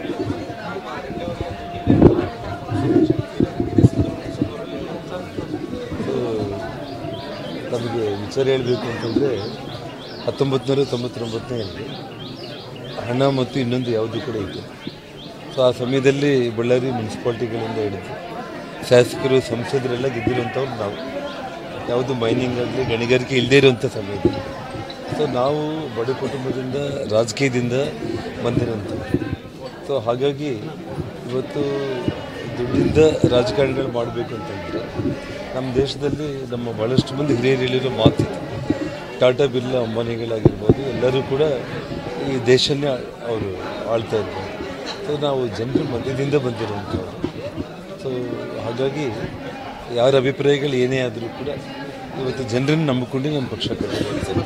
So, ನಮಗೆ ವಿಚಾರ ಹೇಳಬೇಕು ಅಂತಂದರೆ ಹತ್ತೊಂಬತ್ತು ನೂರ ತೊಂಬತ್ತೊಂಬತ್ತನೇ ಹಣ ಮತ್ತು ಇನ್ನೊಂದು ಯಾವುದು ಕೂಡ ಇತ್ತು ಸೊ ಆ ಸಮಯದಲ್ಲಿ ಬಳ್ಳಾರಿ ಮುನ್ಸಿಪಾಲ್ಟಿಗಳಿಂದ ಹಿಡಿದು ಶಾಸಕರು ಸಂಸದರೆಲ್ಲ ಗೆದ್ದಿರುವಂಥವ್ರು ನಾವು ಯಾವುದು ಮೈನಿಂಗ್ ಆಗಲಿ ಗಣಿಗಾರಿಕೆ ಇಲ್ಲದೇ ಇರುವಂಥ ಸಮಯದಲ್ಲಿ ಸೊ ನಾವು ಬಡ ಕುಟುಂಬದಿಂದ ರಾಜಕೀಯದಿಂದ ಬಂದಿರೋಂಥವ್ರು ಸೊ ಹಾಗಾಗಿ ಇವತ್ತು ದುಡ್ಡಿಂದ ರಾಜಕಾರಣಿಗಳು ಮಾಡಬೇಕು ಅಂತಂದರೆ ನಮ್ಮ ದೇಶದಲ್ಲಿ ನಮ್ಮ ಭಾಳಷ್ಟು ಮಂದಿ ಹಿರಿಯರು ಹೇಳಿರೋ ಮಾತಿದೆ ಟಾಟಾ ಬಿರ್ಲಾ ಅಂಬಾನಿಗಳಾಗಿರ್ಬೋದು ಎಲ್ಲರೂ ಕೂಡ ಈ ದೇಶನೇ ಅವರು ಆಳ್ತಾ ಇರ್ಬೋದು ಸೊ ನಾವು ಜನರ ಮಧ್ಯದಿಂದ ಬಂದಿರುವಂಥವ್ರು ಸೊ ಹಾಗಾಗಿ ಯಾರ ಅಭಿಪ್ರಾಯಗಳು ಏನೇ ಆದರೂ ಕೂಡ ಇವತ್ತು ಜನರನ್ನು ನಂಬಿಕೊಂಡು ನಮ್ಮ ಪಕ್ಷ ಕಟ್ಟಿದೆ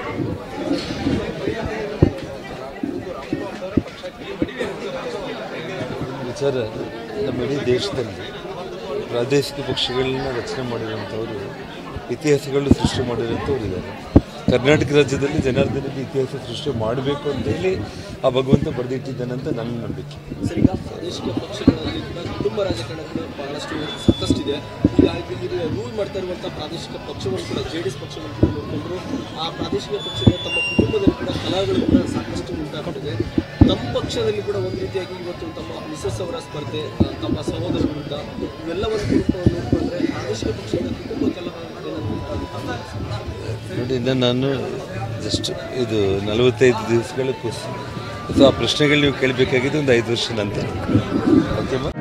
ವಿಚಾರ ನಮ್ಮ ಇಡೀ ದೇಶದಲ್ಲಿ ಪ್ರಾದೇಶಿಕ ಪಕ್ಷಗಳನ್ನ ರಚನೆ ಮಾಡಿರುವಂಥವರು ಇತಿಹಾಸಗಳು ಸೃಷ್ಟಿ ಮಾಡಿರುವಂಥವ್ರು ಇದ್ದಾರೆ ಕರ್ನಾಟಕ ರಾಜ್ಯದಲ್ಲಿ ಜನಾರ್ದನಲ್ಲಿ ಇತಿಹಾಸ ಸೃಷ್ಟಿ ಮಾಡಬೇಕು ಅಂತೇಳಿ ಆ ಭಗವಂತ ಬರೆದಿಟ್ಟಿದ್ದಾನಂತ ನನ್ನ ನಂಬಿಕೆ ಸರ್ ಈಗ ಪ್ರಾದೇಶಿಕ ಪಕ್ಷಗಳಲ್ಲಿ ಕೂಡ ಕುಟುಂಬ ರಾಜಕಾರಣಕ್ಕೆ ಬಹಳಷ್ಟು ಸಾಕಷ್ಟಿದೆ ಈಗ ಇಲ್ಲಿ ರೂಲ್ ಮಾಡ್ತಾ ಇರುವಂಥ ಪ್ರಾದೇಶಿಕ ಪಕ್ಷವನ್ನು ಕೂಡ ಜೆ ಡಿ ಎಸ್ ಪಕ್ಷವನ್ನು ಕೂಡ ನೋಡಿಕೊಂಡ್ರು ಆ ಪ್ರಾದೇಶಿಕ ಪಕ್ಷಗಳು ತಮ್ಮ ಕುಟುಂಬದಲ್ಲಿ ಕೂಡ ಕಲಹಗಳು ಕೂಡ ಸಾಕಷ್ಟು ಉಂಟಾಗ್ತದೆ ನಮ್ಮ ಪಕ್ಷದಲ್ಲಿ ಕೂಡ ಒಂದು ರೀತಿಯಾಗಿ ಇವತ್ತು ತಮ್ಮ ಮಿಸಸ್ ಅವರ ಸ್ಪರ್ಧೆ ಆ, ತಮ್ಮ ಸಹೋದರ ವಿರುದ್ಧ ಇವೆಲ್ಲವನ್ನು ಕೂಡ ನೋಡಿಕೊಂಡ್ರೆ ಪ್ರಾದೇಶಿಕ ಪಕ್ಷದ ಕುಟುಂಬ ಕಲಹ ಏನಾದ್ರು ಉಂಟಾಗುತ್ತಾ? ನೋಡಿ ಇನ್ನು ನಾನು ಜಸ್ಟ್ ಇದು ನಲವತ್ತೈದು ದಿವಸಗಳ ಕೋರ್ಸ್ ಸೊ ಆ ಪ್ರಶ್ನೆಗಳು ನೀವು ಕೇಳಬೇಕಾಗಿದ್ದು ಒಂದು ಐದು ವರ್ಷ ನಂತರ ಓಕೆಮ್ಮ